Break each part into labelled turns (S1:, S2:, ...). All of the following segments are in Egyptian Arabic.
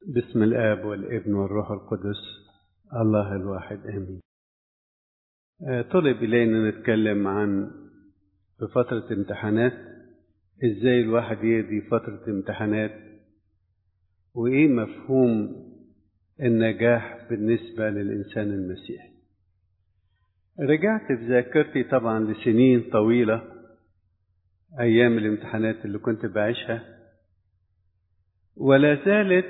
S1: بسم الآب والابن والروح القدس الله الواحد آمين طلب إلينا نتكلم عن في فترة امتحانات إزاي الواحد يقضي فترة امتحانات وإيه مفهوم النجاح بالنسبة للإنسان المسيحي رجعت في ذاكرتي طبعا لسنين طويلة أيام الامتحانات اللي كنت بعيشها ولا زالت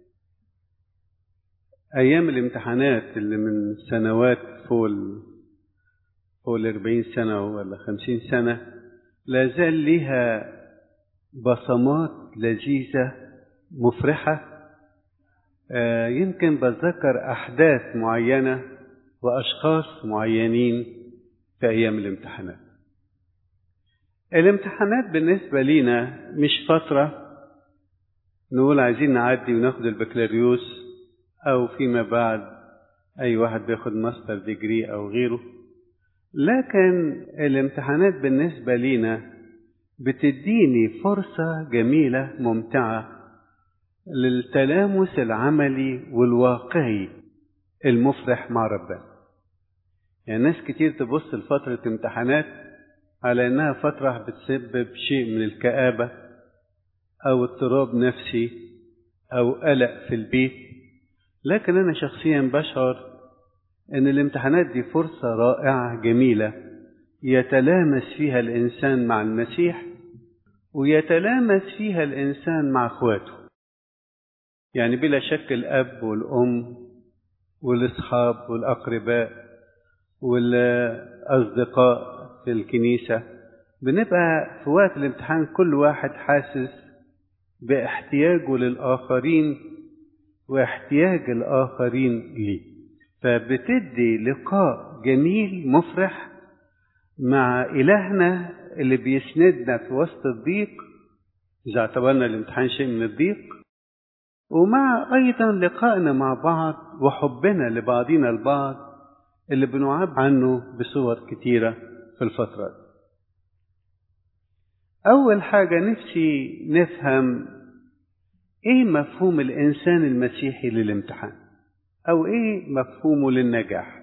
S1: أيام الامتحانات اللي من سنوات فوق فوق الأربعين سنة ولا خمسين سنة لا زال لها بصمات لذيذة مفرحة آه يمكن بتذكر أحداث معينة وأشخاص معينين في أيام الامتحانات الامتحانات بالنسبة لينا مش فترة نقول عايزين نعدي وناخد البكالوريوس أو فيما بعد أي واحد بياخد ماستر ديجري أو غيره لكن الامتحانات بالنسبة لينا بتديني فرصة جميلة ممتعة للتلامس العملي والواقعي المفرح مع ربنا يعني ناس كتير تبص لفترة امتحانات على انها فترة بتسبب شيء من الكآبة او اضطراب نفسي او قلق في البيت لكن انا شخصيا بشعر ان الامتحانات دي فرصة رائعة جميلة يتلامس فيها الانسان مع المسيح ويتلامس فيها الانسان مع اخواته يعني بلا شك الاب والام والاصحاب والاقرباء والاصدقاء في الكنيسة بنبقى في وقت الامتحان كل واحد حاسس باحتياجه للآخرين واحتياج الآخرين ليه فبتدي لقاء جميل مفرح مع إلهنا اللي بيسندنا في وسط الضيق إذا اعتبرنا الامتحان شيء من الضيق ومع أيضا لقائنا مع بعض وحبنا لبعضنا البعض اللي بنعب عنه بصور كتيرة في الفترة دي. أول حاجة نفسي نفهم إيه مفهوم الإنسان المسيحي للامتحان أو إيه مفهومه للنجاح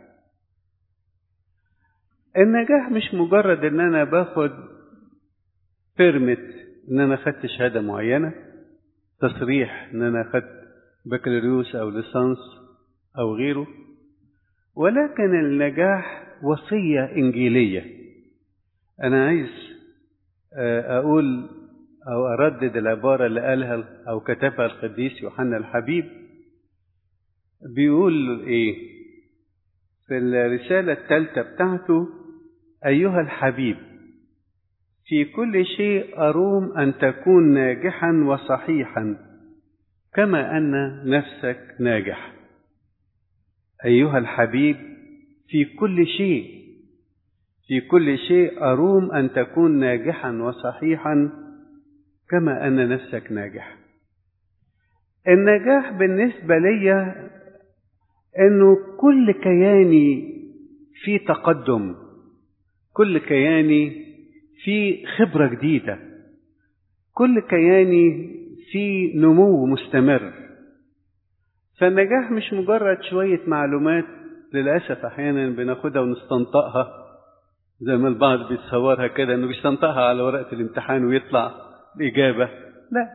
S1: النجاح مش مجرد إن أنا باخد بيرمت إن أنا خدت شهادة معينة تصريح إن أنا خدت بكالوريوس أو ليسانس أو غيره ولكن النجاح وصية إنجيلية أنا عايز أقول أو أردد العبارة اللي قالها أو كتبها القديس يوحنا الحبيب بيقول إيه في الرسالة الثالثة بتاعته أيها الحبيب في كل شيء أروم أن تكون ناجحا وصحيحا كما أن نفسك ناجح أيها الحبيب في كل شيء في كل شيء أروم أن تكون ناجحا وصحيحا كما أن نفسك ناجح النجاح بالنسبة لي أنه كل كياني في تقدم كل كياني في خبرة جديدة كل كياني في نمو مستمر فالنجاح مش مجرد شوية معلومات للأسف أحيانا بناخدها ونستنطقها زي ما البعض بيتصورها كده إنه بيستنطقها على ورقة الامتحان ويطلع الإجابة لا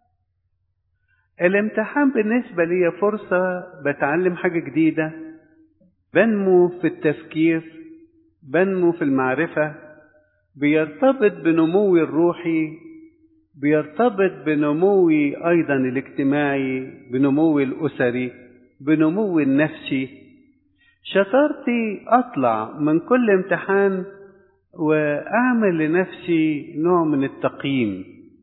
S1: الامتحان بالنسبة لي فرصة بتعلم حاجة جديدة بنمو في التفكير بنمو في المعرفة بيرتبط بنموي الروحي بيرتبط بنموي أيضا الاجتماعي بنموي الأسري بنموي النفسي شطارتي أطلع من كل امتحان وأعمل لنفسي نوع من التقييم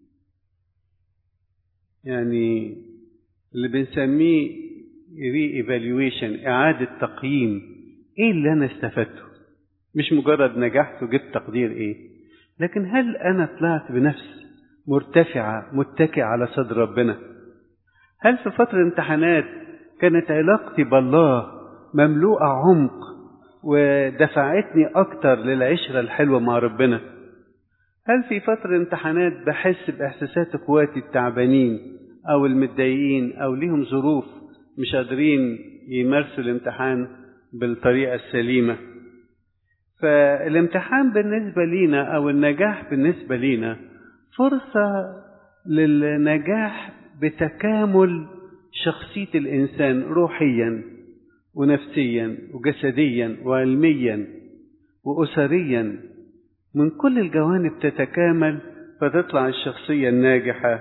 S1: يعني اللي بنسميه ري ايفالويشن إعادة تقييم إيه اللي أنا استفدته مش مجرد نجحت وجبت تقدير إيه لكن هل أنا طلعت بنفس مرتفعة متكئة على صدر ربنا هل في فترة الامتحانات كانت علاقتي بالله مملوءة عمق ودفعتني أكتر للعشرة الحلوة مع ربنا هل في فترة امتحانات بحس بإحساسات إخواتي التعبانين أو المتضايقين أو ليهم ظروف مش قادرين يمارسوا الامتحان بالطريقة السليمة فالامتحان بالنسبة لينا أو النجاح بالنسبة لينا فرصة للنجاح بتكامل شخصية الإنسان روحيا ونفسيا وجسديا وعلميا وأسريا من كل الجوانب تتكامل فتطلع الشخصية الناجحة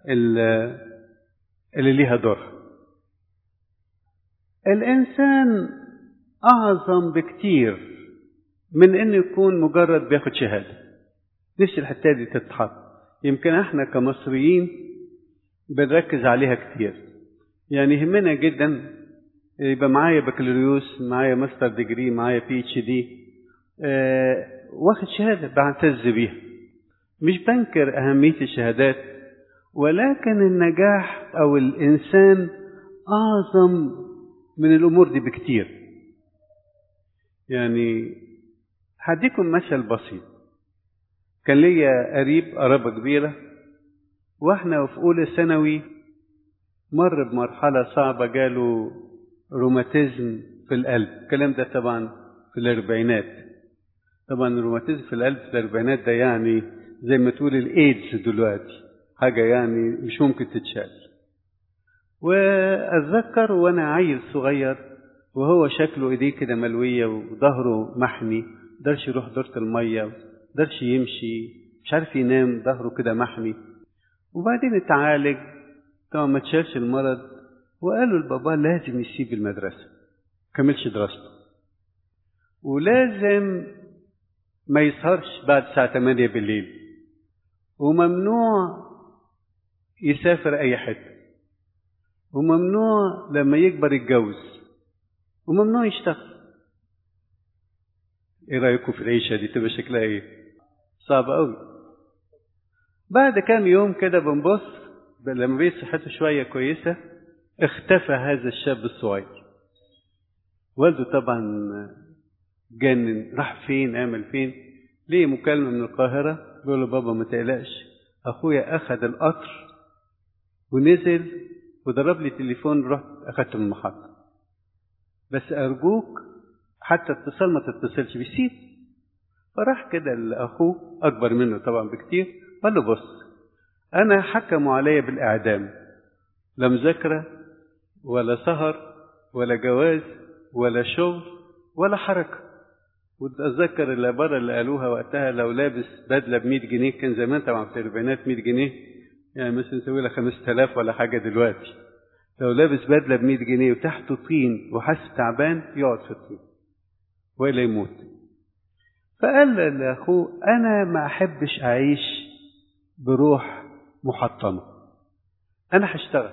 S1: اللي ليها دور الإنسان أعظم بكتير من إنه يكون مجرد بياخد شهادة نفس الحتة دي تتحط يمكن احنا كمصريين بنركز عليها كتير يعني يهمنا جدا يبقى معايا بكالوريوس معايا ماستر ديجري معايا بي اتش دي اه واخد شهادة بعتز بيها مش بنكر أهمية الشهادات ولكن النجاح أو الإنسان أعظم من الأمور دي بكتير يعني هديكم مثل بسيط كان ليا قريب قرابة كبيرة واحنا في أولى ثانوي مر بمرحلة صعبة جاله روماتيزم في القلب الكلام ده طبعا في الأربعينات طبعا الروماتيزم في القلب في الأربعينات ده يعني زي ما تقول الإيدز دلوقتي حاجة يعني مش ممكن تتشال وأتذكر وأنا عيل صغير وهو شكله إيديه كده ملوية وظهره محني مقدرش يروح دورة المية مقدرش يمشي مش عارف ينام ظهره كده محني وبعدين اتعالج طبعا ما تشالش المرض وقالوا لبابا لازم يسيب المدرسة كملش دراسته ولازم ما يسهرش بعد الساعة 8 بالليل وممنوع يسافر أي حتة وممنوع لما يكبر يتجوز وممنوع يشتغل ايه رايكم في العيشه دي تبقى شكلها ايه صعب قوي بعد كام يوم كده بنبص لما بقيت صحته شويه كويسه اختفى هذا الشاب الصغير والده طبعا جنن راح فين عمل فين ليه مكالمه من القاهره بيقول له بابا ما تقلقش اخويا اخذ القطر ونزل وضرب لي تليفون رحت اخدته من المحطه بس ارجوك حتى اتصال ما تتصلش بيسيب فراح كده لاخوه اكبر منه طبعا بكتير قال له بص انا حكموا عليا بالاعدام لا مذاكره ولا سهر ولا جواز ولا شغل ولا حركه وتتذكر العباره اللي قالوها وقتها لو لابس بدله ب 100 جنيه كان زمان طبعا في الاربعينات 100 جنيه يعني مثلا نسوي لها 5000 ولا حاجه دلوقتي لو لابس بدله ب 100 جنيه وتحته طين وحاسس تعبان يقعد في الطين والا يموت فقال لاخوه انا ما احبش اعيش بروح محطمه انا هشتغل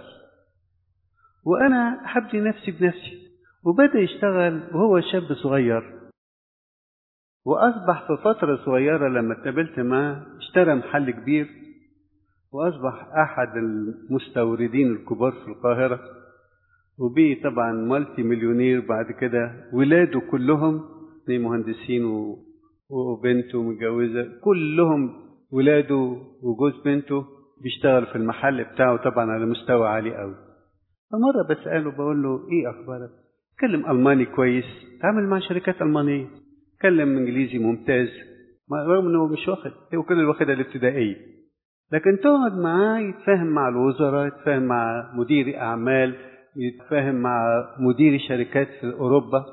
S1: وانا هبني نفسي بنفسي وبدا يشتغل وهو شاب صغير واصبح في فتره صغيره لما اتقابلت معاه اشترى محل كبير واصبح احد المستوردين الكبار في القاهره وبيه طبعا مالتي مليونير بعد كده ولاده كلهم اثنين مهندسين و... وبنته متجوزة كلهم ولاده وجوز بنته بيشتغل في المحل بتاعه طبعا على مستوى عالي قوي فمرة بسأله بقول له ايه اخبارك اتكلم الماني كويس تعامل مع شركات المانية اتكلم انجليزي ممتاز رغم انه مش واخد هو كل اللي واخدها الابتدائية لكن تقعد معاه يتفاهم مع الوزراء يتفاهم مع مدير اعمال يتفاهم مع مدير شركات في اوروبا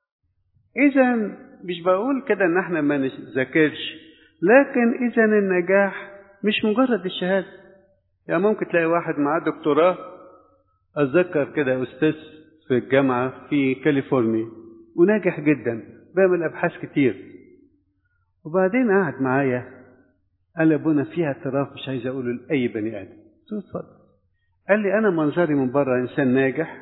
S1: اذا مش بقول كده ان احنا ما نذاكرش لكن اذا النجاح مش مجرد الشهاده يعني ممكن تلاقي واحد معاه دكتوراه اتذكر كده استاذ في الجامعه في كاليفورنيا وناجح جدا بيعمل ابحاث كتير وبعدين قعد معايا قال لي ابونا فيها اعتراف مش عايز اقوله لاي بني ادم قلت له اتفضل قال لي انا منظري من بره انسان ناجح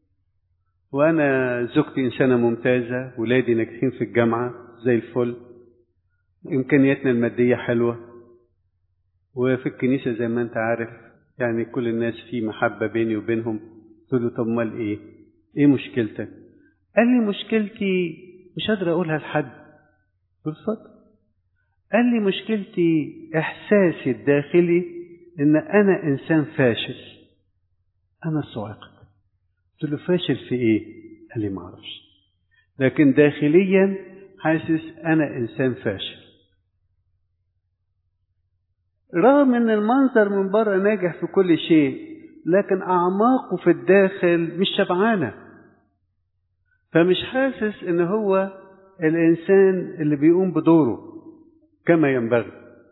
S1: وانا زوجتي انسانه ممتازه ولادي ناجحين في الجامعه زي الفل امكانياتنا الماديه حلوه وفي الكنيسه زي ما انت عارف يعني كل الناس في محبه بيني وبينهم قلت له طب امال ايه ايه مشكلتك قال لي مشكلتي مش قادر اقولها لحد قلت اتفضل قال لي مشكلتي احساسي الداخلي ان انا انسان فاشل أنا الصواعق قلت له فاشل في إيه؟ قال لي ما أعرفش لكن داخليا حاسس أنا إنسان فاشل رغم ان المنظر من بره ناجح في كل شيء لكن اعماقه في الداخل مش شبعانه فمش حاسس ان هو الانسان اللي بيقوم بدوره كما ينبغي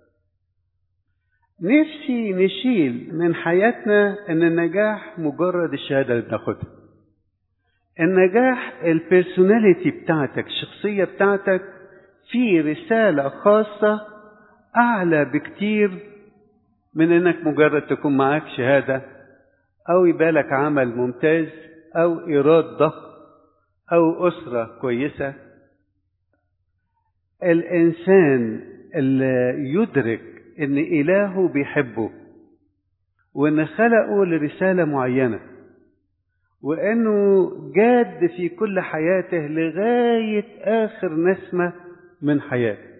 S1: نفسي نشيل من حياتنا ان النجاح مجرد الشهاده اللي بناخدها النجاح البيرسوناليتي بتاعتك الشخصيه بتاعتك في رساله خاصه اعلى بكتير من انك مجرد تكون معاك شهاده او يبقى لك عمل ممتاز او ايراد ضخم او اسره كويسه الانسان اللي يدرك ان الهه بيحبه وان خلقه لرساله معينه وانه جاد في كل حياته لغايه اخر نسمه من حياته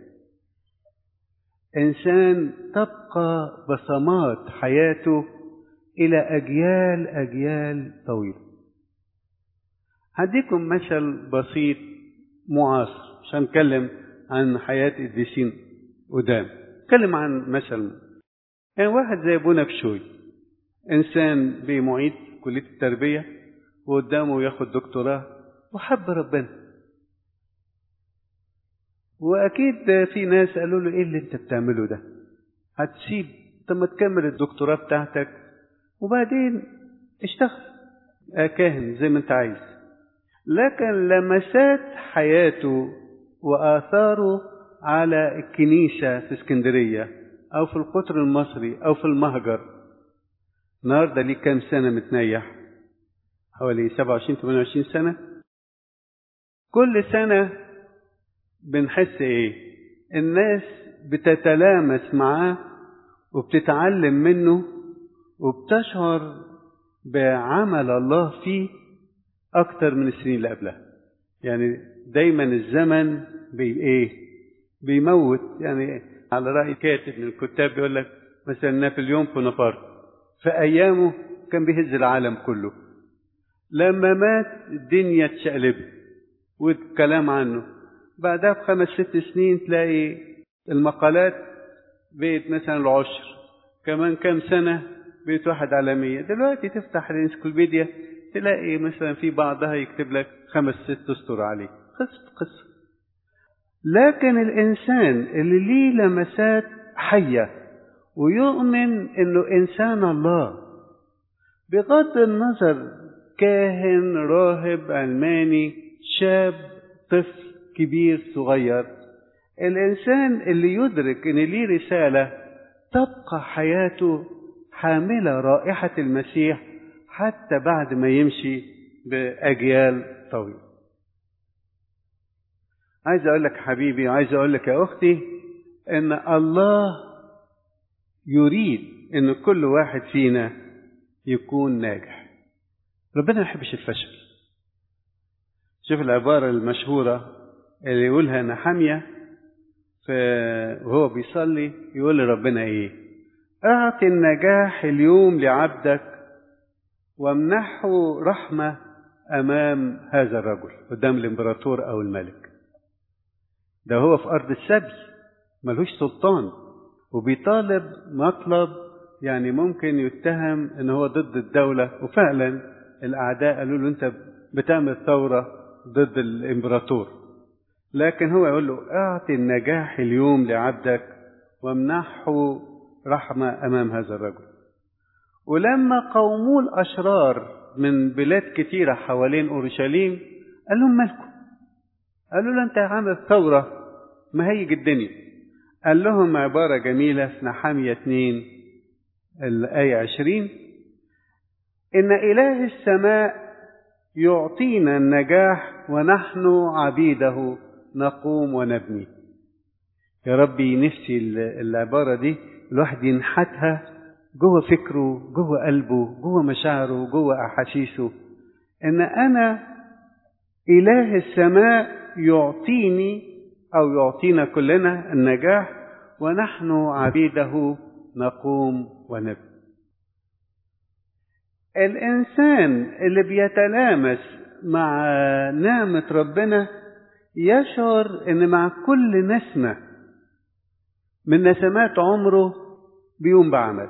S1: انسان تبقى بصمات حياته الى اجيال اجيال طويله هديكم مثل بسيط معاصر عشان نتكلم عن حياه الديسين قدام نتكلم عن مثل يعني واحد زي ابونا بشوي انسان بمعيد كليه التربيه وقدامه ياخد دكتوراه وحب ربنا واكيد في ناس قالوا له ايه اللي انت بتعمله ده هتسيب طب ما تكمل الدكتوراه بتاعتك وبعدين اشتغل آه كاهن زي ما انت عايز لكن لمسات حياته واثاره على الكنيسه في اسكندريه او في القطر المصري او في المهجر النهارده ليه كام سنه متنيح حوالي 27 28 سنه كل سنه بنحس ايه الناس بتتلامس معاه وبتتعلم منه وبتشعر بعمل الله فيه اكتر من السنين اللي قبلها يعني دايما الزمن بي ايه بيموت يعني على راي كاتب من الكتاب بيقول لك مثلا نابليون بونابرت في ايامه كان بيهز العالم كله لما مات الدنيا اتشقلبت والكلام عنه بعدها بخمس ست سنين تلاقي المقالات بقت مثلا العشر كمان كام سنة بقت واحد على مية دلوقتي تفتح الانسكلوبيديا تلاقي مثلا في بعضها يكتب لك خمس ست اسطر عليه خلصت قصة لكن الإنسان اللي ليه لمسات حية ويؤمن إنه إنسان الله بغض النظر كاهن راهب علماني شاب طفل كبير صغير الانسان اللي يدرك ان ليه رساله تبقى حياته حامله رائحه المسيح حتى بعد ما يمشي باجيال طويله عايز اقول لك حبيبي عايز اقول لك يا اختي ان الله يريد ان كل واحد فينا يكون ناجح ربنا ما يحبش الفشل شوف العباره المشهوره اللي يقولها نحامية وهو بيصلي يقول لربنا ايه اعطي النجاح اليوم لعبدك وامنحه رحمة امام هذا الرجل قدام الامبراطور او الملك ده هو في ارض السبي ملوش سلطان وبيطالب مطلب يعني ممكن يتهم ان هو ضد الدولة وفعلا الاعداء قالوا له انت بتعمل ثورة ضد الامبراطور لكن هو يقول له اعطي النجاح اليوم لعبدك وامنحه رحمة أمام هذا الرجل ولما قوموا الأشرار من بلاد كتيرة حوالين أورشليم قال لهم مالكم قالوا له أنت عامل ثورة ما هيج الدنيا قال لهم عبارة جميلة في نحامية 2 الآية 20 إن إله السماء يعطينا النجاح ونحن عبيده نقوم ونبني يا ربي نفسي العبارة دي الواحد ينحتها جوه فكره جوه قلبه جوه مشاعره جوه أحاسيسه إن أنا إله السماء يعطيني أو يعطينا كلنا النجاح ونحن عبيده نقوم ونبني الإنسان اللي بيتلامس مع نعمة ربنا يشعر إن مع كل نسمة من نسمات عمره بيقوم بعمل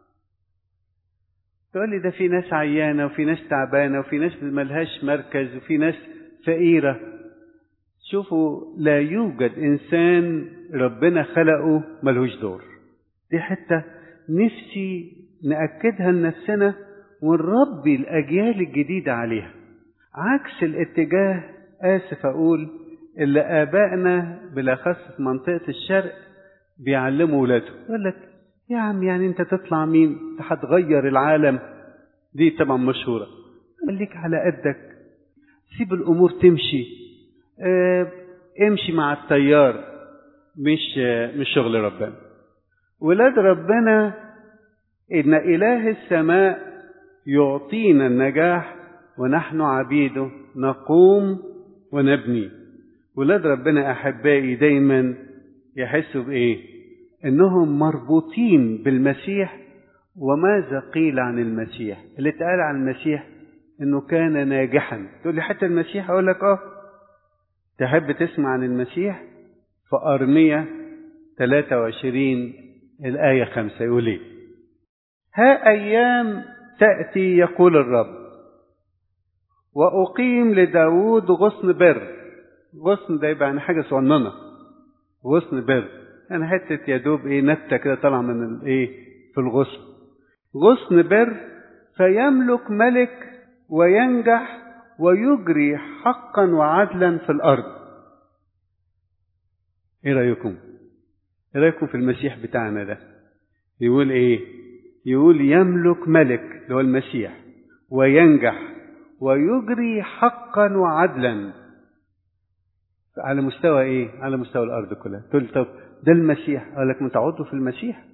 S1: تقول لي ده في ناس عيانة وفي ناس تعبانة وفي ناس ملهاش مركز وفي ناس فقيرة شوفوا لا يوجد إنسان ربنا خلقه ملهوش دور دي حتة نفسي نأكدها لنفسنا ونربي الأجيال الجديدة عليها عكس الاتجاه آسف أقول اللي آبائنا بالأخص في منطقة الشرق بيعلموا ولادهم يقول لك يا عم يعني أنت تطلع مين؟ أنت هتغير العالم دي طبعا مشهورة خليك على قدك سيب الأمور تمشي اه امشي مع التيار مش اه مش شغل ربنا ولاد ربنا إن إله السماء يعطينا النجاح ونحن عبيده نقوم ونبني ولاد ربنا أحبائي دايما يحسوا بإيه إنهم مربوطين بالمسيح وماذا قيل عن المسيح اللي اتقال عن المسيح إنه كان ناجحا تقول لي حتى المسيح أقول لك آه تحب تسمع عن المسيح فأرمية 23 الآية 5 يقول إيه ها أيام تأتي يقول الرب وأقيم لداود غصن بر غصن ده يبقى يعني حاجة صغننة غصن بر يعني حتة يا دوب إيه نبتة كده طالعة من الإيه في الغصن غصن بر فيملك ملك وينجح ويجري حقا وعدلا في الأرض إيه رأيكم؟ إيه رأيكم في المسيح بتاعنا ده؟ يقول إيه؟ يقول يملك ملك اللي هو المسيح وينجح ويجري حقا وعدلا على مستوى ايه على مستوى الارض كلها تقول طب ده المسيح قال لك متعودوا في المسيح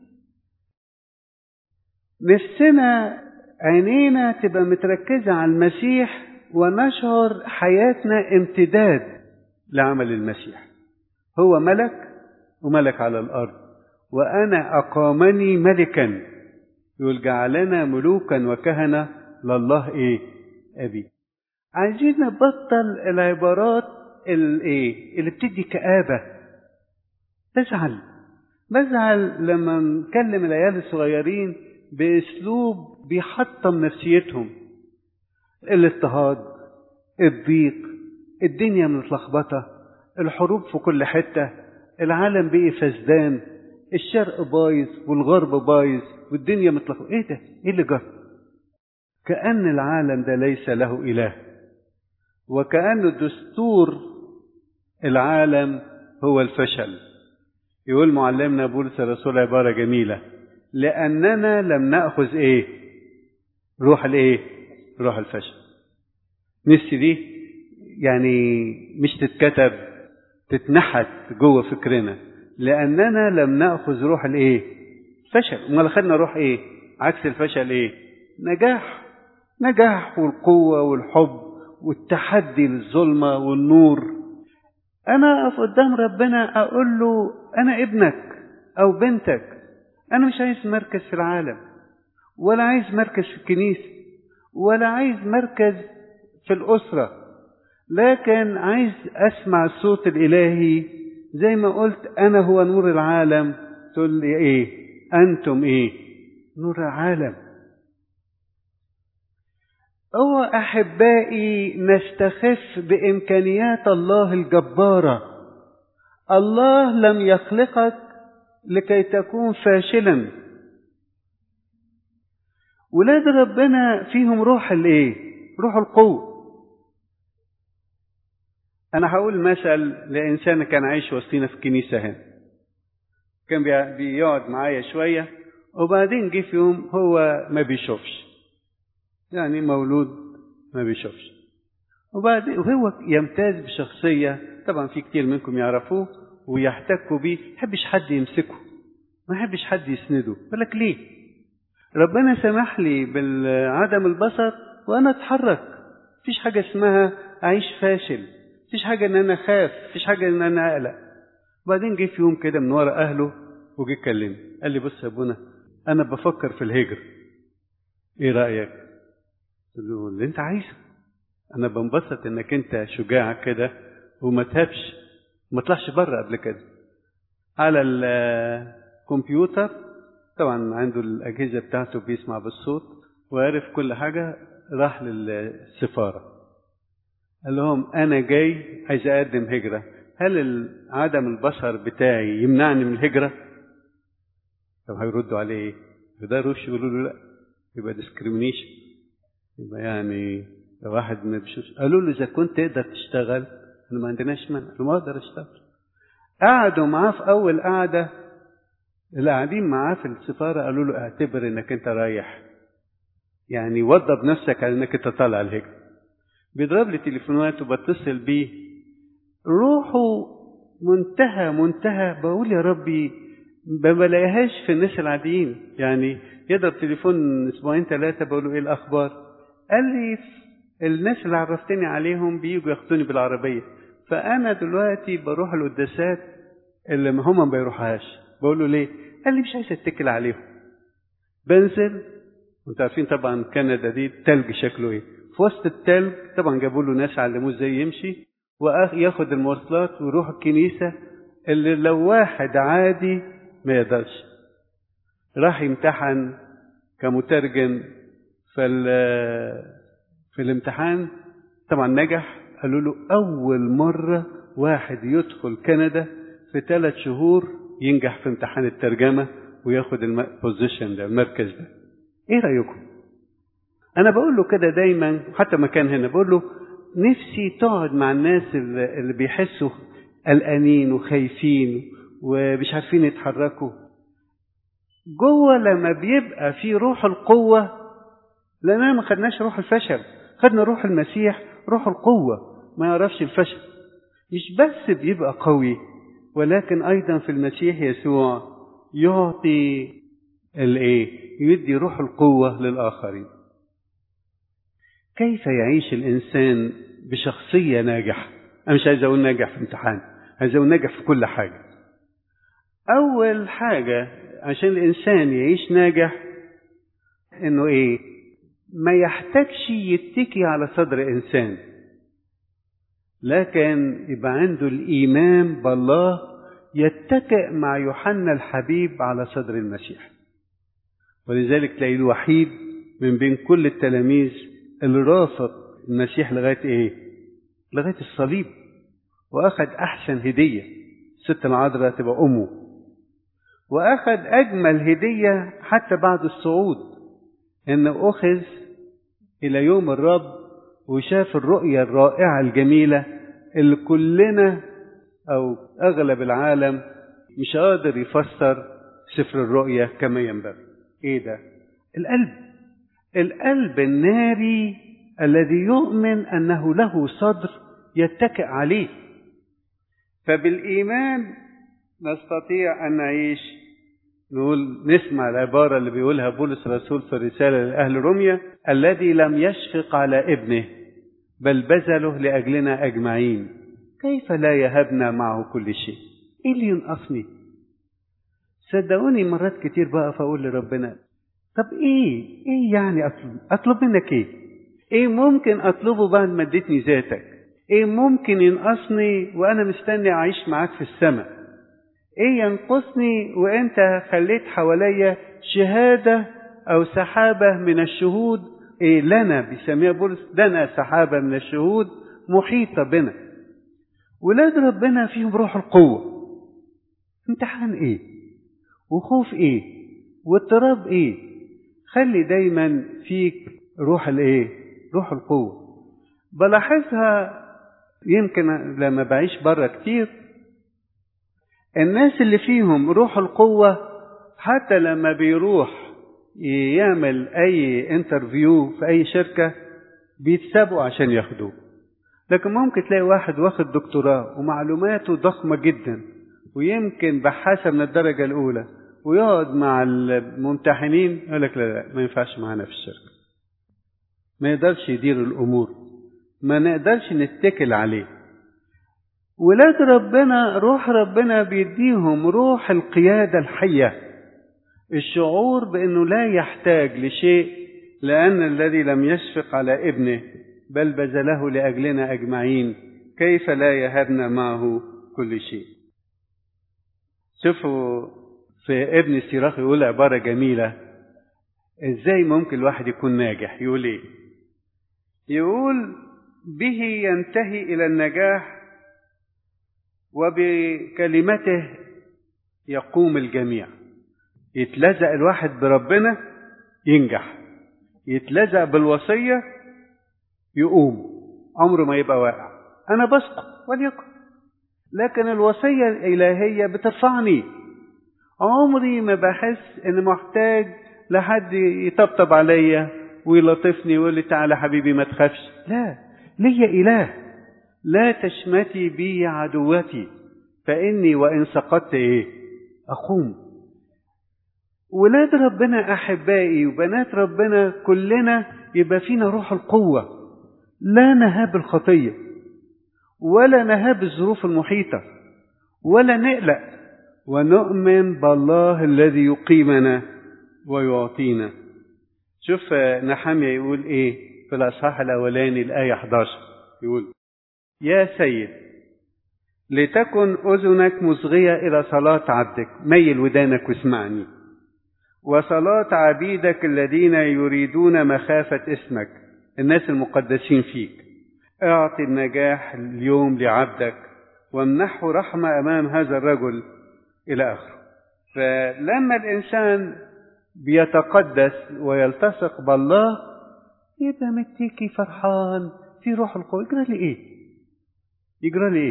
S1: نفسنا عينينا تبقى متركزة على المسيح ونشعر حياتنا امتداد لعمل المسيح هو ملك وملك على الأرض وأنا أقامني ملكا يقول جعلنا ملوكا وكهنة لله إيه أبي عايزين نبطل العبارات الايه اللي بتدي كآبة بزعل بزعل لما نكلم العيال الصغيرين بأسلوب بيحطم نفسيتهم الاضطهاد الضيق الدنيا متلخبطة الحروب في كل حتة العالم بقي فسدان الشرق بايظ والغرب بايظ والدنيا متلخبطة ايه ده ايه اللي جرى كأن العالم ده ليس له إله وكأن دستور العالم هو الفشل يقول معلمنا بولس الرسول عبارة جميلة لأننا لم نأخذ إيه روح الإيه روح الفشل نفسي دي يعني مش تتكتب تتنحت جوه فكرنا لأننا لم نأخذ روح الإيه فشل امال خدنا روح إيه عكس الفشل إيه نجاح نجاح والقوة والحب والتحدي للظلمة والنور أنا أقف قدام ربنا أقول له أنا ابنك أو بنتك أنا مش عايز مركز في العالم ولا عايز مركز في الكنيسة ولا عايز مركز في الأسرة لكن عايز أسمع الصوت الإلهي زي ما قلت أنا هو نور العالم تقول لي إيه أنتم إيه نور العالم هو احبائي نستخف بامكانيات الله الجباره الله لم يخلقك لكي تكون فاشلا ولاد ربنا فيهم روح الايه روح القوه انا هقول مثل لانسان كان عايش وسطينا في الكنيسه هنا كان بيقعد معايا شويه وبعدين جه في يوم هو ما بيشوفش يعني مولود ما بيشوفش وبعد وهو يمتاز بشخصية طبعا في كتير منكم يعرفوه ويحتكوا بيه ما يحبش حد يمسكه ما يحبش حد يسنده بالك ليه ربنا سمح لي بعدم البصر وانا اتحرك مفيش حاجة اسمها اعيش فاشل مفيش حاجة ان انا اخاف مفيش حاجة ان انا اقلق وبعدين جه في يوم كده من ورا اهله وجه كلمني قال لي بص يا ابونا انا بفكر في الهجرة ايه رأيك قلت له اللي انت عايزه انا بنبسط انك انت شجاع كده وما تهبش ما طلعش بره قبل كده على الكمبيوتر طبعا عنده الاجهزه بتاعته بيسمع بالصوت وعرف كل حاجه راح للسفاره قال لهم انا جاي عايز اقدم هجره هل عدم البشر بتاعي يمنعني من الهجره طب هيردوا عليه ايه يقدروش يقولوا له لا يبقى ديسكريميشن يبقى يعني لو واحد ما بيشوفش قالوا له اذا كنت تقدر تشتغل احنا ما عندناش منع ما اقدر اشتغل قعدوا معاه في اول قعده اللي قاعدين معاه في السفاره قالوا له اعتبر انك انت رايح يعني وضب نفسك على انك انت طالع الهجره بيضرب لي تليفونات وبتصل بيه روحه منتهى منتهى بقول يا ربي ما بلاقيهاش في الناس العاديين يعني يضرب تليفون اسبوعين ثلاثه بقول له ايه الاخبار قال لي الناس اللي عرفتني عليهم بيجوا ياخدوني بالعربيه فانا دلوقتي بروح القداسات اللي هم ما بيروحهاش بقول له ليه قال لي مش عايز اتكل عليهم بنزل وانتوا عارفين طبعا كندا دي التلج شكله ايه في وسط التلج طبعا جابوا له ناس علموه ازاي يمشي وياخد المواصلات ويروح الكنيسه اللي لو واحد عادي ما يقدرش راح يمتحن كمترجم في في الامتحان طبعا نجح قالوا له اول مره واحد يدخل كندا في ثلاث شهور ينجح في امتحان الترجمه وياخد البوزيشن ده المركز ده ايه رايكم انا بقول له كده دايما حتى مكان هنا بقول له نفسي تقعد مع الناس اللي بيحسوا قلقانين وخايفين ومش عارفين يتحركوا جوه لما بيبقى في روح القوة لأننا ما خدناش روح الفشل خدنا روح المسيح روح القوة ما يعرفش الفشل مش بس بيبقى قوي ولكن أيضا في المسيح يسوع يعطي الايه يدي روح القوة للآخرين كيف يعيش الإنسان بشخصية ناجحة أنا مش عايز أقول ناجح في امتحان عايز أقول ناجح في كل حاجة أول حاجة عشان الإنسان يعيش ناجح إنه إيه ما يحتاجش يتكي على صدر إنسان لكن يبقى عنده الإيمان بالله يتكئ مع يوحنا الحبيب على صدر المسيح ولذلك تلاقيه الوحيد من بين كل التلاميذ اللي رافق المسيح لغاية إيه؟ لغاية الصليب وأخذ أحسن هدية ست العذراء تبقى أمه وأخذ أجمل هدية حتى بعد الصعود إنه أخذ إلى يوم الرب وشاف الرؤية الرائعة الجميلة اللي كلنا أو أغلب العالم مش قادر يفسر سفر الرؤية كما ينبغي إيه ده؟ القلب القلب الناري الذي يؤمن أنه له صدر يتكئ عليه فبالإيمان نستطيع أن نعيش نقول نسمع العبارة اللي بيقولها بولس الرسول في الرسالة لأهل روميا الذي لم يشفق على ابنه بل بذله لأجلنا أجمعين كيف لا يهبنا معه كل شيء إيه اللي ينقصني صدقوني مرات كتير بقى فأقول لربنا طب إيه إيه يعني أطلب أطلب منك إيه إيه ممكن أطلبه بعد ما اديتني ذاتك إيه ممكن ينقصني وأنا مستني أعيش معاك في السماء ايه ينقصني وانت خليت حواليا شهادة او سحابة من الشهود ايه لنا بيسميها بولس لنا سحابة من الشهود محيطة بنا ولاد ربنا فيهم روح القوة امتحان ايه وخوف ايه واضطراب ايه خلي دايما فيك روح الايه روح القوة بلاحظها يمكن لما بعيش بره كتير الناس اللي فيهم روح القوة حتى لما بيروح يعمل أي انترفيو في أي شركة بيتسابوا عشان ياخدوه لكن ممكن تلاقي واحد واخد دكتوراه ومعلوماته ضخمة جدا ويمكن بحاسة من الدرجة الأولى ويقعد مع الممتحنين يقول لك لا لا ما ينفعش معانا في الشركة ما يقدرش يدير الأمور ما نقدرش نتكل عليه ولاد ربنا روح ربنا بيديهم روح القيادة الحية الشعور بأنه لا يحتاج لشيء لأن الذي لم يشفق على ابنه بل بذله لأجلنا أجمعين كيف لا يهبنا معه كل شيء شوفوا في ابن السيراخ يقول عبارة جميلة ازاي ممكن الواحد يكون ناجح يقول ايه يقول به ينتهي إلى النجاح وبكلمته يقوم الجميع يتلزق الواحد بربنا ينجح يتلزق بالوصية يقوم عمره ما يبقى واقع أنا بسقط وليكن لكن الوصية الإلهية بترفعني عمري ما بحس إن محتاج لحد يطبطب عليا ويلطفني ويقول لي تعالى حبيبي ما تخافش لا ليا إله لا تشمتي بي عدوتي فإني وإن سقطت إيه أقوم ولاد ربنا أحبائي وبنات ربنا كلنا يبقى فينا روح القوة لا نهاب الخطية ولا نهاب الظروف المحيطة ولا نقلق ونؤمن بالله الذي يقيمنا ويعطينا شوف نحمية يقول ايه في الأصحاح الأولاني الآية 11 يقول يا سيد لتكن أذنك مصغية إلى صلاة عبدك ميل ودانك واسمعني وصلاة عبيدك الذين يريدون مخافة اسمك الناس المقدسين فيك اعطي النجاح اليوم لعبدك وامنحه رحمة أمام هذا الرجل إلى آخره فلما الإنسان بيتقدس ويلتصق بالله يبقى متكي فرحان في روح القوة يجرى لي ايه يجرى لي ايه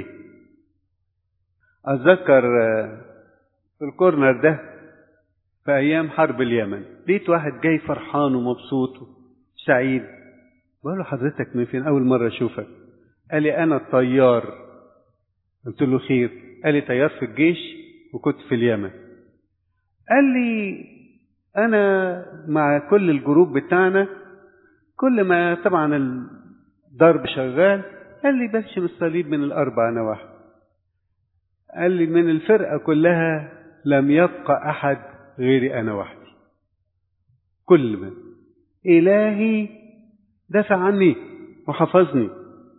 S1: اتذكر في الكورنر ده في ايام حرب اليمن لقيت واحد جاي فرحان ومبسوط سعيد بقول له حضرتك من فين اول مره اشوفك قال لي انا الطيار قلت له خير قال لي طيار في الجيش وكنت في اليمن قال لي انا مع كل الجروب بتاعنا كل ما طبعا الضرب شغال قال لي برشم الصليب من الاربع نواحي قال لي من الفرقه كلها لم يبقى احد غيري انا وحدي كل من الهي دافع عني وحفظني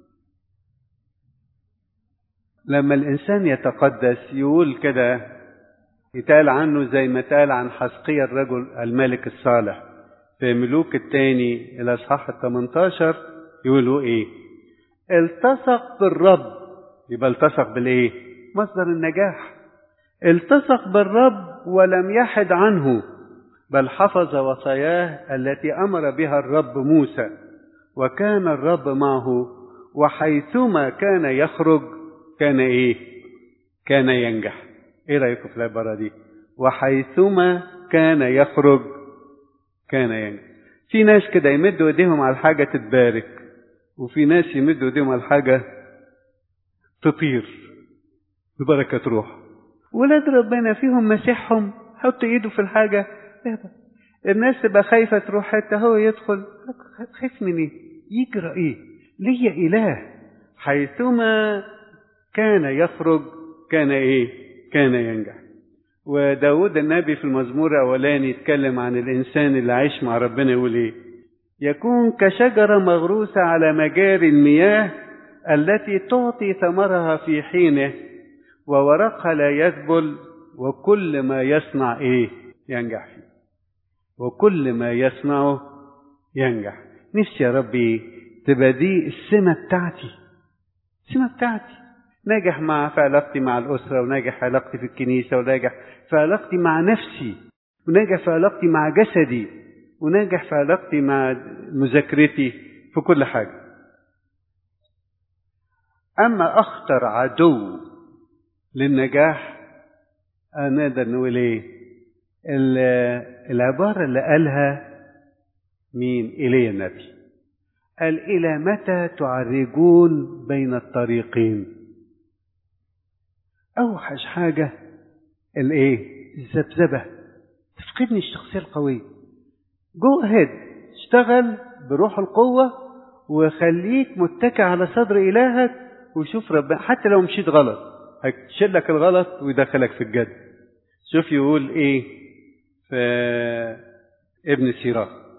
S1: لما الانسان يتقدس يقول كده يتقال عنه زي ما قال عن حسقية الرجل الملك الصالح في ملوك الثاني الأصحاح ال 18 يقولوا إيه؟ التصق بالرب يبقى التصق بالإيه؟ مصدر النجاح التصق بالرب ولم يحد عنه بل حفظ وصاياه التي أمر بها الرب موسى وكان الرب معه وحيثما كان يخرج كان إيه؟ كان ينجح ايه رايكم في العباره دي وحيثما كان يخرج كان ينجح في ناس كده يمدوا ايديهم على الحاجه تتبارك وفي ناس يمدوا ايديهم على الحاجه تطير ببركه تروح ولاد ربنا فيهم مسيحهم حط ايده في الحاجه الناس تبقى خايفه تروح حته هو يدخل خايف من ايه يجرى ايه ليا اله حيثما كان يخرج كان ايه كان ينجح وداود النبي في المزمور الأولاني يتكلم عن الإنسان اللي عايش مع ربنا يقول إيه يكون كشجرة مغروسة على مجاري المياه التي تعطي ثمرها في حينه وورقها لا يذبل وكل ما يصنع إيه ينجح فيه وكل ما يصنعه ينجح نفسي يا ربي تبقى دي السمة بتاعتي السمة بتاعتي ناجح مع في علاقتي مع الأسرة وناجح في علاقتي في الكنيسة وناجح في علاقتي مع نفسي وناجح في علاقتي مع جسدي وناجح في علاقتي مع مذاكرتي في كل حاجة أما أخطر عدو للنجاح نقدر نقول إيه العبارة اللي قالها مين إلي النبي قال إلى متى تعرجون بين الطريقين اوحش حاجه الايه الذبذبه تفقدني الشخصيه القويه جو اهيد اشتغل بروح القوه وخليك متكئ على صدر الهك وشوف ربنا حتى لو مشيت غلط هيشيل لك الغلط ويدخلك في الجد شوف يقول ايه في ابن سيراك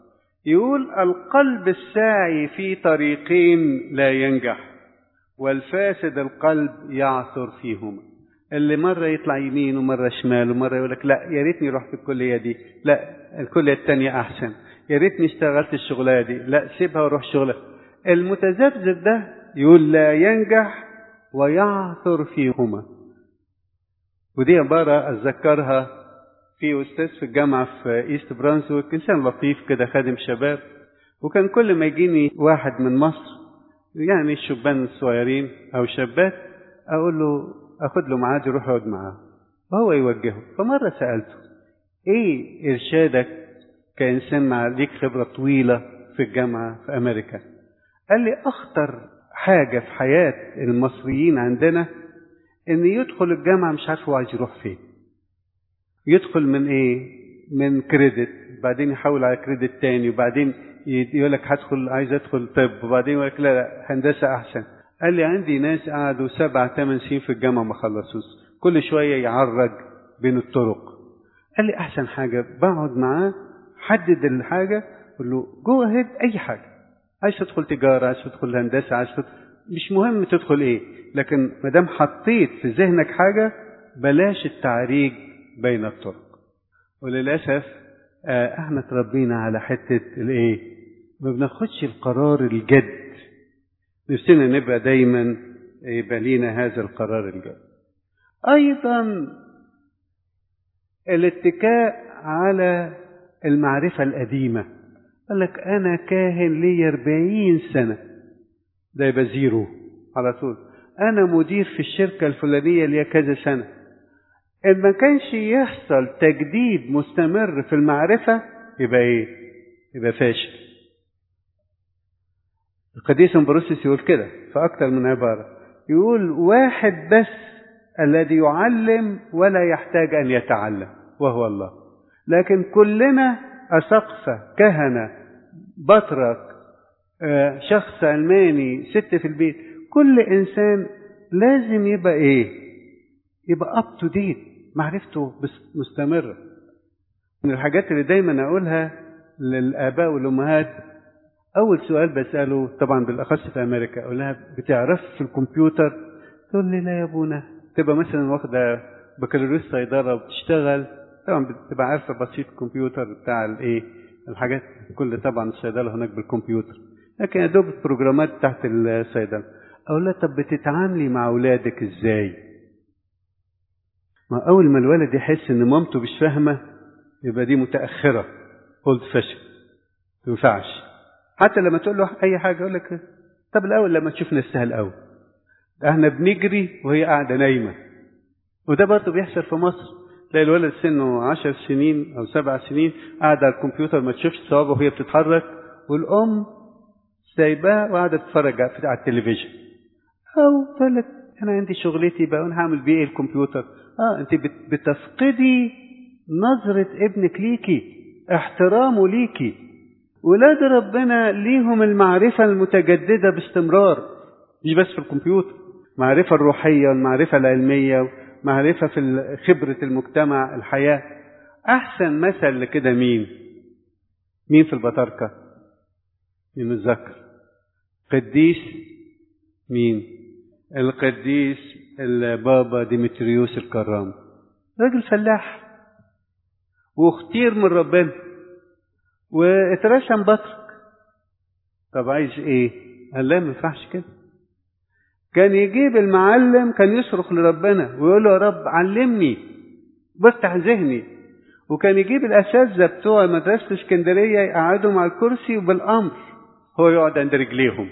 S1: يقول القلب الساعي في طريقين لا ينجح والفاسد القلب يعثر فيهما اللي مرة يطلع يمين ومرة شمال ومرة يقول لك لا يا ريتني رحت الكلية دي لا الكلية التانية أحسن يا ريتني اشتغلت الشغلانة دي لا سيبها وروح شغلة المتذبذب ده يقول لا ينجح ويعثر فيهما ودي عبارة أتذكرها في أستاذ في الجامعة في إيست برانسويك إنسان لطيف كده خادم شباب وكان كل ما يجيني واحد من مصر يعني الشبان الصغيرين أو شابات أقول له أخد له ميعاد يروح يقعد معاه وهو يوجهه فمرة سألته إيه إرشادك كإنسان مع ليك خبرة طويلة في الجامعة في أمريكا قال لي أخطر حاجة في حياة المصريين عندنا إن يدخل الجامعة مش عارف هو عايز يروح فين يدخل من إيه من كريدت بعدين يحول على كريدت تاني وبعدين يقول لك هدخل عايز ادخل طب وبعدين يقول لك لا لا هندسه احسن قال لي عندي ناس قعدوا سبع ثمان سنين في الجامعه ما خلصوش كل شويه يعرج بين الطرق قال لي احسن حاجه بقعد معاه حدد الحاجه قول له جو اهيد اي حاجه عايز تدخل تجاره عايز تدخل هندسه عايز تدخل مش مهم تدخل ايه لكن ما دام حطيت في ذهنك حاجه بلاش التعريج بين الطرق وللاسف احنا تربينا على حته الايه ما بناخدش القرار الجد نفسنا نبقى دايما يبقى لينا هذا القرار الجد ايضا الاتكاء على المعرفة القديمة قال لك أنا كاهن لي أربعين سنة ده يبقى زيرو على طول أنا مدير في الشركة الفلانية لي كذا سنة إن ما كانش يحصل تجديد مستمر في المعرفة يبقى إيه؟ يبقى فاشل. القديس امبروسيس يقول كده في أكثر من عبارة يقول واحد بس الذي يعلم ولا يحتاج أن يتعلم وهو الله لكن كلنا أسقفة كهنة بطرك شخص علماني ست في البيت كل إنسان لازم يبقى إيه يبقى اب تو ديت معرفته مستمرة من الحاجات اللي دايما أقولها للآباء والأمهات أول سؤال بسأله طبعا بالأخص في أمريكا أقول لها بتعرف في الكمبيوتر تقول لي لا يا أبونا تبقى مثلا واخدة بكالوريوس صيدلة وبتشتغل طبعا بتبقى عارفة بسيط الكمبيوتر بتاع الإيه الحاجات كل طبعا الصيدلة هناك بالكمبيوتر لكن يا دوب البروجرامات تحت الصيدلة أقول لها طب بتتعاملي مع أولادك إزاي؟ ما أول ما الولد يحس إن مامته مش فاهمة يبقى دي متأخرة اولد فاشن ما ينفعش حتى لما تقول له أي حاجة يقول لك طب الأول لما تشوف نفسها الأول احنا بنجري وهي قاعدة نايمة وده برضه بيحصل في مصر تلاقي الولد سنه عشر سنين أو سبع سنين قاعد على الكمبيوتر ما تشوفش صوابه وهي بتتحرك والأم سايباه وقاعدة تتفرج على التلفزيون أو تقول لك أنا عندي شغلتي بقى وأنا هعمل بيه إيه الكمبيوتر اه انت بتفقدي نظرة ابنك ليكي احترامه ليكي ولاد ربنا ليهم المعرفة المتجددة باستمرار مش بس في الكمبيوتر المعرفة الروحية والمعرفة العلمية معرفة في خبرة المجتمع الحياة أحسن مثل لكده مين مين في البطاركة مين الذكر قديس مين القديس البابا ديمتريوس الكرام راجل فلاح واختير من ربنا واترسم بطرك طب عايز ايه قال لا ما ينفعش كده كان يجيب المعلم كان يصرخ لربنا ويقول له يا رب علمني بفتح ذهني وكان يجيب الاساتذه بتوع مدرسه اسكندريه يقعدوا مع الكرسي وبالامر هو يقعد عند رجليهم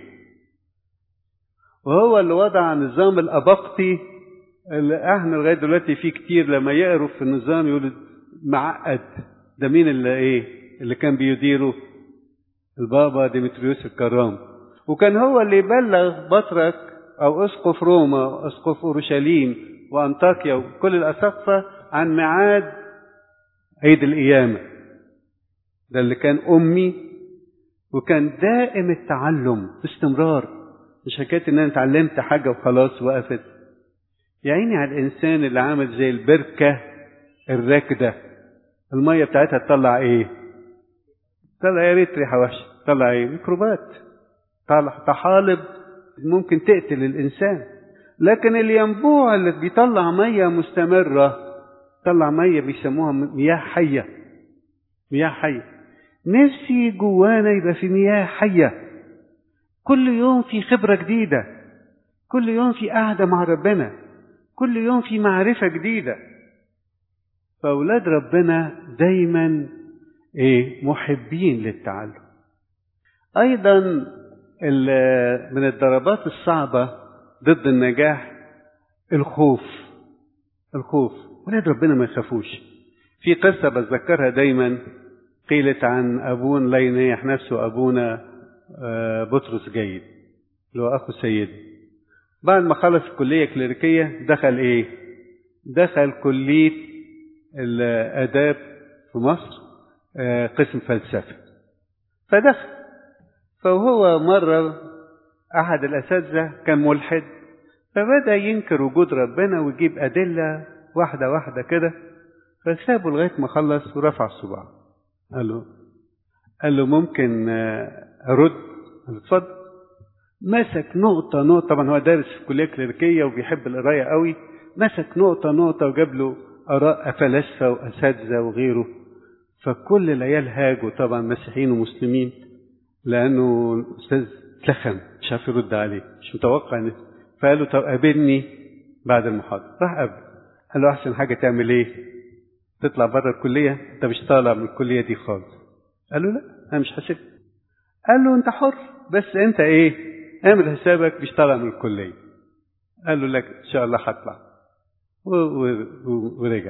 S1: وهو اللي وضع نظام الأبقطي اللي احنا لغاية دلوقتي في كتير لما يقروا في النظام يقولوا معقد ده مين اللي ايه اللي كان بيديره البابا ديمتريوس الكرام وكان هو اللي يبلغ بطرك او اسقف روما اسقف اورشليم وانطاكيا وكل الاساقفه عن ميعاد عيد القيامه ده اللي كان امي وكان دائم التعلم باستمرار مش حكايه ان انا اتعلمت حاجه وخلاص وقفت يا عيني على الانسان اللي عامل زي البركه الراكده الميه بتاعتها تطلع ايه طلع يا ريت ريحة وحشة طلع ايه ميكروبات طلع طحالب ممكن تقتل الإنسان لكن الينبوع اللي بيطلع مية مستمرة طلع مية بيسموها مياه حية مياه حية نفسي جوانا يبقى في مياه حية كل يوم في خبرة جديدة كل يوم في قعدة مع ربنا كل يوم في معرفة جديدة فأولاد ربنا دايما إيه محبين للتعلم أيضا من الضربات الصعبة ضد النجاح الخوف الخوف ولاد ربنا ما يخافوش في قصة بتذكرها دايما قيلت عن أبونا لا ينيح نفسه أبونا بطرس جيد اللي هو أخو سيد بعد ما خلص الكلية الكليريكية دخل إيه؟ دخل كلية الآداب في مصر قسم فلسفة فدخل فهو مرة أحد الأساتذة كان ملحد فبدأ ينكر وجود ربنا ويجيب أدلة واحدة واحدة كده فسابه لغاية ما خلص ورفع الصباع قال له قال له ممكن أرد قال له اتفضل مسك نقطة نقطة طبعا هو دارس في كلية كليريكية وبيحب القراية قوي مسك نقطة نقطة وجاب له آراء فلاسفة وأساتذة وغيره فكل العيال هاجوا طبعا مسيحيين ومسلمين لأنه الأستاذ اتلخم مش عارف يرد عليه مش متوقع إن فقال له طب قابلني بعد المحاضرة راح قابله قال له أحسن حاجة تعمل إيه؟ تطلع بره الكلية أنت مش طالع من الكلية دي خالص قال له لا أنا مش حاسب قال له أنت حر بس أنت إيه؟ اعمل حسابك مش طالع من الكلية قال له لك إن شاء الله هطلع ورجع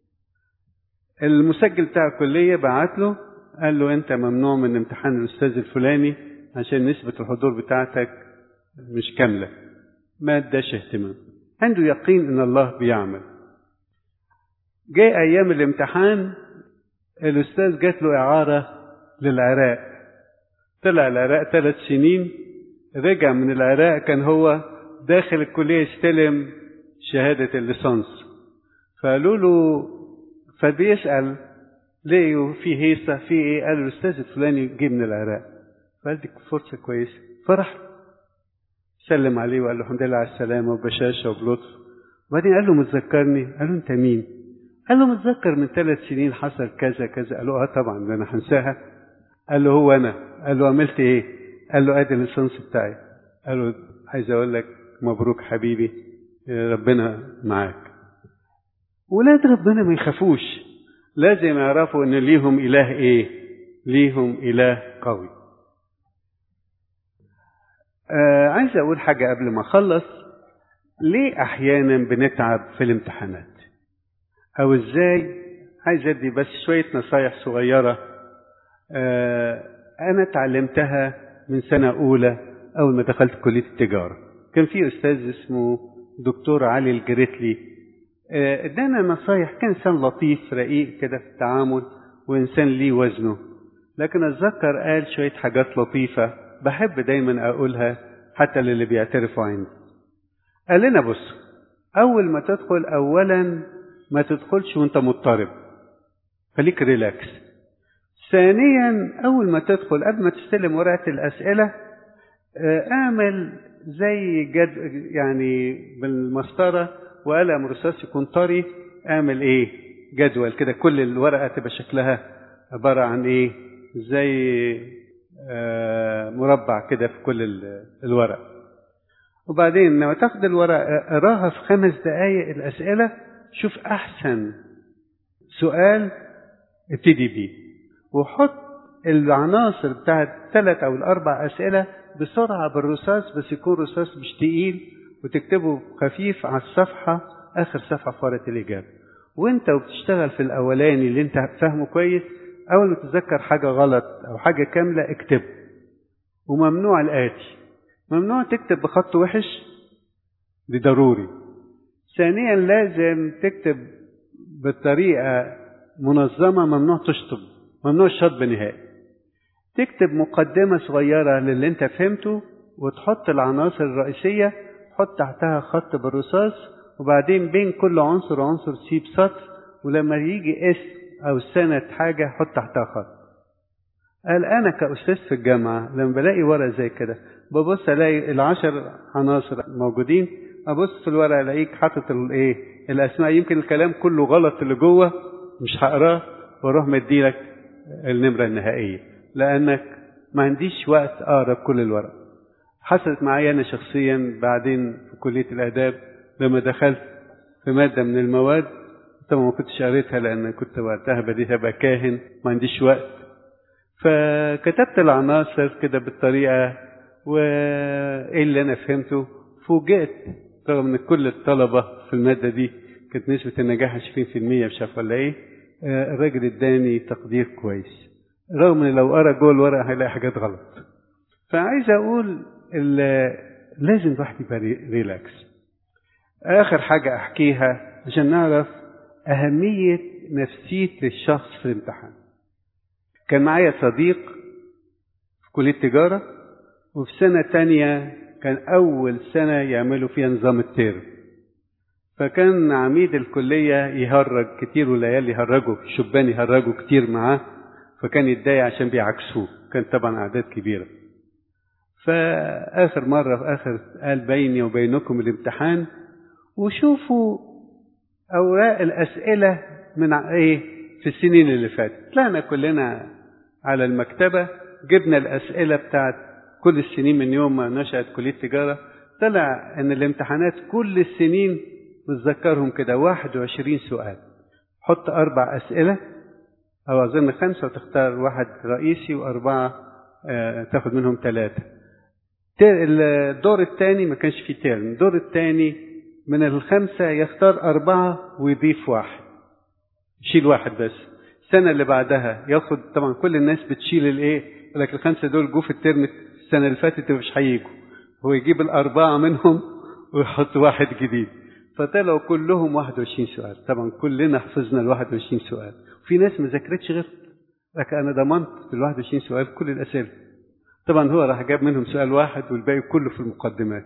S1: المسجل بتاع الكلية بعت له قال له أنت ممنوع من امتحان الأستاذ الفلاني عشان نسبة الحضور بتاعتك مش كاملة ما اداش اهتمام عنده يقين ان الله بيعمل جاء ايام الامتحان الاستاذ جات له اعاره للعراق طلع العراق ثلاث سنين رجع من العراق كان هو داخل الكليه يستلم شهاده الليسانس فقالوا له فبيسال لقيوا في هيصه في ايه قال الاستاذ الفلاني جه من العراق فقال دي فرصه كويسه فرح سلم عليه وقال له الحمد لله على السلامة وبشاشة وبلطف وبعدين قال له متذكرني قال له أنت مين قال له متذكر من ثلاث سنين حصل كذا كذا قال له اه طبعا ده انا هنساها قال له هو انا قال له عملت ايه قال له ادي الليسانس بتاعي قال له عايز اقول لك مبروك حبيبي ربنا معاك ولاد ربنا ما يخافوش لازم يعرفوا ان ليهم اله ايه ليهم اله قوي آه عايز اقول حاجه قبل ما اخلص ليه احيانا بنتعب في الامتحانات او ازاي عايز ادي بس شويه نصايح صغيره آه انا اتعلمتها من سنه اولى اول ما دخلت كليه التجاره كان في استاذ اسمه دكتور علي الجريتلي آه ادانا نصايح كان انسان لطيف رقيق كده في التعامل وانسان ليه وزنه لكن اتذكر قال شويه حاجات لطيفه بحب دايما اقولها حتى للي بيعترفوا عندي قال لنا بص اول ما تدخل اولا ما تدخلش وانت مضطرب خليك ريلاكس ثانيا اول ما تدخل قبل ما تستلم ورقه الاسئله اعمل زي جد يعني بالمسطره وقلم رصاص يكون طري اعمل ايه جدول كده كل الورقه تبقى شكلها عباره عن ايه زي مربع كده في كل الورق وبعدين لما تاخد الورق اقراها في خمس دقايق الأسئلة شوف أحسن سؤال ابتدي بيه وحط العناصر بتاعت ثلاث أو الأربع أسئلة بسرعة بالرصاص بس يكون رصاص مش تقيل وتكتبه خفيف على الصفحة آخر صفحة في ورقة الإجابة وأنت وبتشتغل في الأولاني اللي أنت فاهمه كويس أول ما تتذكر حاجة غلط أو حاجة كاملة اكتب وممنوع الآتي ممنوع تكتب بخط وحش دي ضروري ثانيا لازم تكتب بطريقة منظمة ممنوع تشطب ممنوع الشطب نهائي تكتب مقدمة صغيرة للي انت فهمته وتحط العناصر الرئيسية تحط تحتها خط بالرصاص وبعدين بين كل عنصر وعنصر تسيب سطر ولما يجي اسم او سنة حاجة حط تحتها خط قال أنا كأستاذ في الجامعة لما بلاقي ورقة زي كده ببص ألاقي العشر عناصر موجودين أبص في الورقة ألاقيك حاطط الإيه الأسماء يمكن الكلام كله غلط اللي جوه مش هقراه وأروح مديلك النمرة النهائية لأنك ما عنديش وقت أقرأ كل الورق حصلت معايا أنا شخصيا بعدين في كلية الآداب لما دخلت في مادة من المواد طبعا ما كنتش قريتها لأن كنت وقتها بديت أبقى كاهن ما عنديش وقت فكتبت العناصر كده بالطريقة وإيه اللي أنا فهمته فوجئت رغم إن كل الطلبة في المادة دي كانت نسبة النجاح 20% مش عارف ولا إيه الراجل اداني تقدير كويس رغم ان لو قرا جوه الورقه هيلاقي حاجات غلط فعايز اقول لازم الواحد يبقى ريلاكس اخر حاجه احكيها عشان نعرف اهميه نفسيه الشخص في الامتحان كان معايا صديق في كليه تجاره وفي سنه تانية كان اول سنه يعملوا فيها نظام الترم فكان عميد الكلية يهرج كتير والعيال يهرجوا الشبان يهرجوا كتير معاه فكان يتضايق عشان بيعكسوه كان طبعا أعداد كبيرة فآخر مرة في آخر قال بيني وبينكم الامتحان وشوفوا أوراق الأسئلة من إيه في السنين اللي فاتت طلعنا كلنا على المكتبة جبنا الأسئلة بتاعت كل السنين من يوم ما نشأت كلية تجارة طلع إن الامتحانات كل السنين بتذكرهم كده 21 سؤال حط أربع أسئلة أو أظن خمسة وتختار واحد رئيسي وأربعة آه تاخد منهم ثلاثة الدور الثاني ما كانش فيه تيرم الدور الثاني من الخمسة يختار أربعة ويضيف واحد يشيل واحد بس السنة اللي بعدها ياخد طبعا كل الناس بتشيل الايه لكن الخمسة دول جو في الترم السنة اللي فاتت مش هيجوا هو يجيب الأربعة منهم ويحط واحد جديد فطلعوا كلهم 21 سؤال طبعا كلنا حفظنا ال 21 سؤال في ناس ما ذاكرتش غير لكن انا ضمنت في ال 21 سؤال كل الاسئله طبعا هو راح جاب منهم سؤال واحد والباقي كله في المقدمات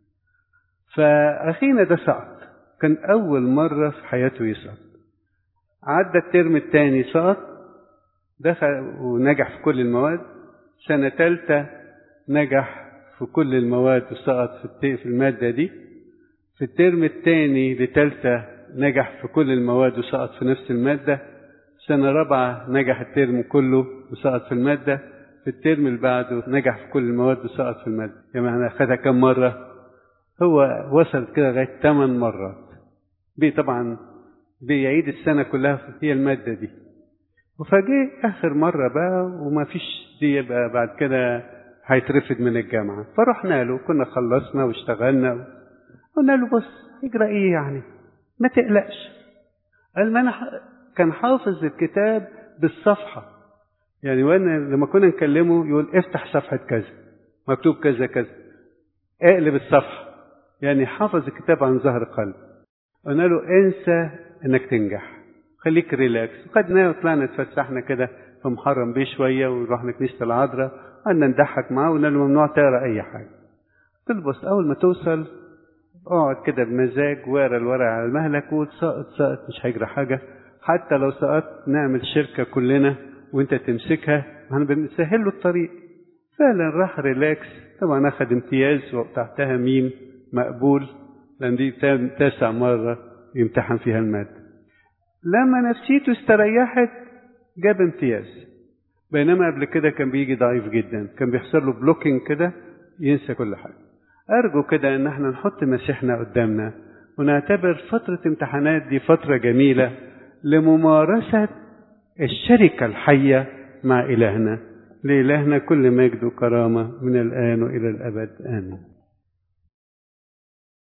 S1: فاخينا ده سقط كان اول مره في حياته يسقط عدى الترم الثاني سقط دخل ونجح في كل المواد سنه ثالثه نجح في كل المواد وسقط في الماده دي في الترم الثاني لتالتة نجح في كل المواد وسقط في نفس المادة سنة رابعة نجح الترم كله وسقط في المادة في الترم اللي بعده نجح في كل المواد وسقط في المادة يعني أخذها كم مرة هو وصل كده لغاية ثمان مرات بي طبعا بيعيد السنة كلها هي المادة دي وفجأة آخر مرة بقى وما فيش دي بقى بعد كده هيترفد من الجامعة فرحنا له كنا خلصنا واشتغلنا قلنا له بص اجرى ايه يعني ما تقلقش قال ما انا كان حافظ الكتاب بالصفحة يعني وانا لما كنا نكلمه يقول افتح صفحة كذا مكتوب كذا كذا اقلب الصفحة يعني حافظ الكتاب عن ظهر قلب قلنا له انسى انك تنجح خليك ريلاكس خدناه وطلعنا اتفسحنا كده في محرم بيه شويه ورحنا كنيسه العذراء قعدنا نضحك معاه وقلنا له ممنوع تقرا اي حاجه قلت له بص اول ما توصل اقعد كده بمزاج واقرا الورق على المهلك وتسقط سقط مش هيجرى حاجه حتى لو سقطت نعمل شركه كلنا وانت تمسكها احنا بنسهل له الطريق فعلا راح ريلاكس طبعا اخذ امتياز وتحتها ميم مقبول لان دي تاسع مره يمتحن فيها الماده لما نفسيته استريحت جاب امتياز بينما قبل كده كان بيجي ضعيف جدا كان بيحصل له بلوكينج كده ينسى كل حاجه أرجو كده إن احنا نحط مسيحنا قدامنا ونعتبر فترة امتحانات دي فترة جميلة لممارسة الشركة الحية مع إلهنا لإلهنا كل مجد وكرامة من الآن وإلى الأبد آمين